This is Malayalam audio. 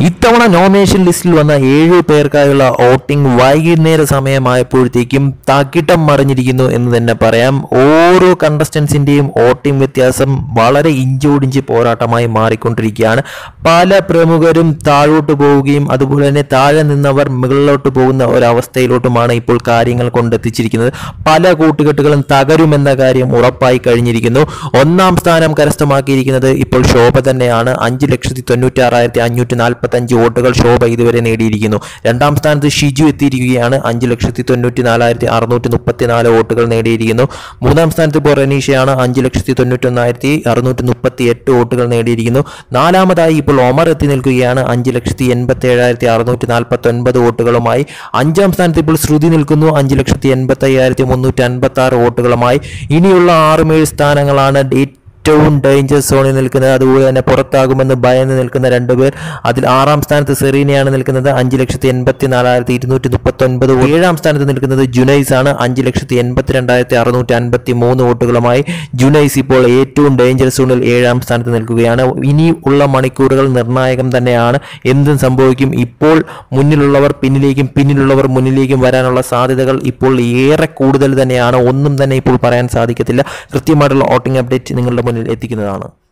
ഇത്തവണ നോമിനേഷൻ ലിസ്റ്റിൽ വന്ന ഏഴു പേർക്കായുള്ള വോട്ടിംഗ് വൈകുന്നേര സമയമായപ്പോഴത്തേക്കും തകിട്ടം മറിഞ്ഞിരിക്കുന്നു എന്ന് തന്നെ പറയാം ഓരോ കണ്ടസ്റ്റൻസിന്റെയും വോട്ടിംഗ് വ്യത്യാസം വളരെ ഇഞ്ചോടിഞ്ച് പോരാട്ടമായി മാറിക്കൊണ്ടിരിക്കുകയാണ് പല പ്രമുഖരും താഴോട്ട് പോവുകയും അതുപോലെ തന്നെ താഴെ നിന്നവർ മുകളിലോട്ട് പോകുന്ന ഒരവസ്ഥയിലോട്ടുമാണ് ഇപ്പോൾ കാര്യങ്ങൾ കൊണ്ടെത്തിച്ചിരിക്കുന്നത് പല കൂട്ടുകെട്ടുകളും തകരുമെന്ന കാര്യം ഉറപ്പായി കഴിഞ്ഞിരിക്കുന്നു ഒന്നാം സ്ഥാനം കരസ്ഥമാക്കിയിരിക്കുന്നത് ഇപ്പോൾ ശോഭ തന്നെയാണ് അഞ്ച് ലക്ഷത്തി തൊണ്ണൂറ്റി ആറായിരത്തി അഞ്ഞൂറ്റി നാൽപ്പത്തി അഞ്ച് വോട്ടുകൾ ശോഭ ഇതുവരെ നേടിയിരിക്കുന്നു രണ്ടാം സ്ഥാനത്ത് ഷിജു എത്തിയിരിക്കുകയാണ് അഞ്ച് ലക്ഷത്തി തൊണ്ണൂറ്റി നാലായിരത്തി അറുന്നൂറ്റി മുപ്പത്തി നാല് വോട്ടുകൾ നേടിയിരിക്കുന്നു മൂന്നാം സ്ഥാനത്ത് ഇപ്പോൾ റനീഷയാണ് അഞ്ച് ലക്ഷത്തി തൊണ്ണൂറ്റി ഒന്നായിരത്തി അറുന്നൂറ്റി മുപ്പത്തി എട്ട് വോട്ടുകൾ നേടിയിരിക്കുന്നു നാലാമതായി ഇപ്പോൾ ഒമർ എത്തി നിൽക്കുകയാണ് അഞ്ച് ലക്ഷത്തി എൺപത്തി ഏഴായിരത്തി അറുന്നൂറ്റി നാൽപ്പത്തി ഒൻപത് വോട്ടുകളുമായി അഞ്ചാം സ്ഥാനത്ത് ഇപ്പോൾ ശ്രുതി നിൽക്കുന്നു അഞ്ച് ലക്ഷത്തി എൺപത്തി അയ്യായിരത്തി മുന്നൂറ്റി അൻപത്തി ആറ് വോട്ടുകളുമായി ഇനിയുള്ള ആറുമേഴ് സ്ഥാനങ്ങളാണ് ഏറ്റവും ഡേഞ്ചർ സോണിൽ നിൽക്കുന്നത് അതുപോലെ തന്നെ പുറത്താകുമെന്ന് ഭയന്ന് നിൽക്കുന്ന രണ്ടുപേർ അതിൽ ആറാം സ്ഥാനത്ത് സെറീനയാണ് നിൽക്കുന്നത് അഞ്ച് ലക്ഷത്തി എൺപത്തി നാലായിരത്തി ഇരുന്നൂറ്റി മുപ്പത്തി ഒൻപത് ഏഴാം സ്ഥാനത്ത് നിൽക്കുന്നത് ജുനൈസ് ആണ് അഞ്ച് ലക്ഷത്തി എൺപത്തി രണ്ടായിരത്തി അറുന്നൂറ്റി അൻപത്തി മൂന്ന് വോട്ടുകളുമായി ജുനൈസ് ഇപ്പോൾ ഏറ്റവും ഡേഞ്ചർ സോണിൽ ഏഴാം സ്ഥാനത്ത് നിൽക്കുകയാണ് ഇനി ഉള്ള മണിക്കൂറുകൾ നിർണായകം തന്നെയാണ് എന്തും സംഭവിക്കും ഇപ്പോൾ മുന്നിലുള്ളവർ പിന്നിലേക്കും പിന്നിലുള്ളവർ മുന്നിലേക്കും വരാനുള്ള സാധ്യതകൾ ഇപ്പോൾ ഏറെ കൂടുതൽ തന്നെയാണ് ഒന്നും തന്നെ ഇപ്പോൾ പറയാൻ സാധിക്കത്തില്ല കൃത്യമായിട്ടുള്ള വോട്ടിംഗ് അപ്ഡേറ്റ് നിങ്ങളുടെ മുന്നിൽ എത്തിക്കുന്നതാണ്